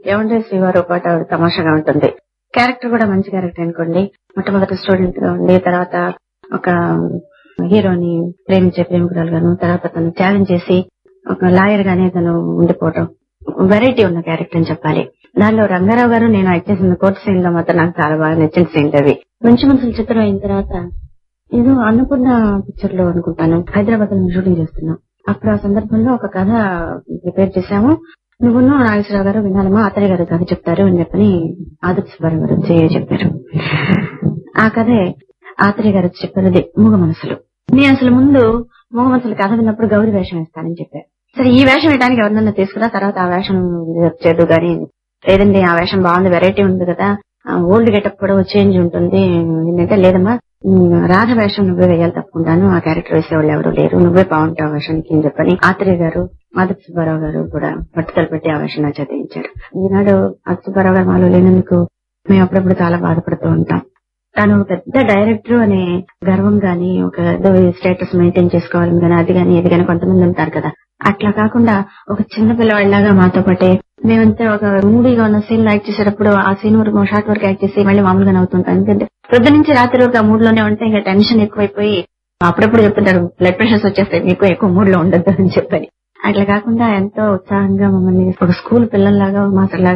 ఏమంటే శ్రీవారు పాట ఆవిడ తమాషాగా ఉంటుంది క్యారెక్టర్ కూడా మంచి క్యారెక్టర్ అనుకోండి మొట్టమొదటి స్టూడెంట్ గా ఉండి తర్వాత ఒక హీరోని ప్రేమించే ప్రేమికురాలు గాను తర్వాత తను ఛాలెంజ్ చేసి ఒక లాయర్ గానే తను ఉండిపోవటం వెరైటీ ఉన్న క్యారెక్టర్ అని చెప్పాలి దానిలో రంగారావు గారు నేను యాక్ట్ చేసిన కోర్టు సీన్ లో మాత్రం నాకు చాలా బాగా నచ్చిన సీన్ అవి మంచి మనుషుల చిత్రం అయిన తర్వాత ఏదో అన్నపూర్ణ పిక్చర్ లో అనుకుంటాను హైదరాబాద్ లో షూటింగ్ చేస్తున్నాం అప్పుడు ఆ సందర్భంలో ఒక కథ ప్రిపేర్ చేశాము నువ్వును నాగేశ్వరరావు గారు వినాలమా అతని గారు కథ చెప్తారు అని చెప్పని ఆదిత్య సుబ్బారావు గారు వచ్చి చెప్పారు ఆ కథే ఆత్రేయ గారు వచ్చి చెప్పారు అది మూగ మనసులు నేను అసలు ముందు మూగ మనసులు కథ విన్నప్పుడు గౌరి వేషం వేస్తానని చెప్పారు సరే ఈ వేషం వేయడానికి ఎవరినన్నా తీసుకురా తర్వాత ఆ వేషం వచ్చేది కానీ లేదండి ఆ వేషం బాగుంది వెరైటీ ఉంది కదా ఓల్డ్ గెటప్ కూడా చేంజ్ ఉంటుంది ఏంటంటే లేదమ్మా ఉమ్, రాధ వేషం నువ్వే వేయాలి తప్పుకుంటాను ఆ క్యారెక్టర్ వేసేవాళ్ళు ఎవరు లేరు నువ్వే బాగుంటావు ఆ వేషానికి అని చెప్పని ఆత్రేయ గారు మాధవ్ సుబ్బారావు గారు కూడా పట్టుదల పెట్టి ఆ వేషం నా చదివించారు ఈనాడు ఆదిత్య సుబ్బారావు గారు మాలో లేనందుకు మేము అప్పుడప్పుడు చాలా బాధపడుతూ ఉంటాం తను ఒక పెద్ద డైరెక్టర్ అనే గర్వం గాని ఒక ఏదో స్టేటస్ మెయింటైన్ చేసుకోవాలని గాని అది గాని ఇది గాని కొంతమంది ఉంటారు కదా అట్లా కాకుండా ఒక చిన్న పిల్లవాడిలాగా మాతో పాటే మేమంతా ఒక మూవీగా ఉన్న సీన్ యాక్ట్ చేసేటప్పుడు ఆ సీన్ వరకు షార్ట్ వరకు యాక్ట్ చేసి మళ్ళీ మామూలుగా నవ్వుతుంటాం ఎందుకంటే పొద్దు నుంచి రాత్రి వరకు ఆ మూడ్ లోనే ఉంటే ఇంకా టెన్షన్ ఎక్కువైపోయి అప్పుడప్పుడు చెప్తుంటారు బ్లడ్ ప్రెషర్స్ వచ్చేస్తాయి మీకు ఎక్కువ మూడ్ లో ఉండద్దు అని చెప్పని అట్లా కాకుండా ఎంతో ఉత్సాహంగా మమ్మల్ని ఒక స్కూల్ పిల్లల్లాగా మాస్టర్ లాగా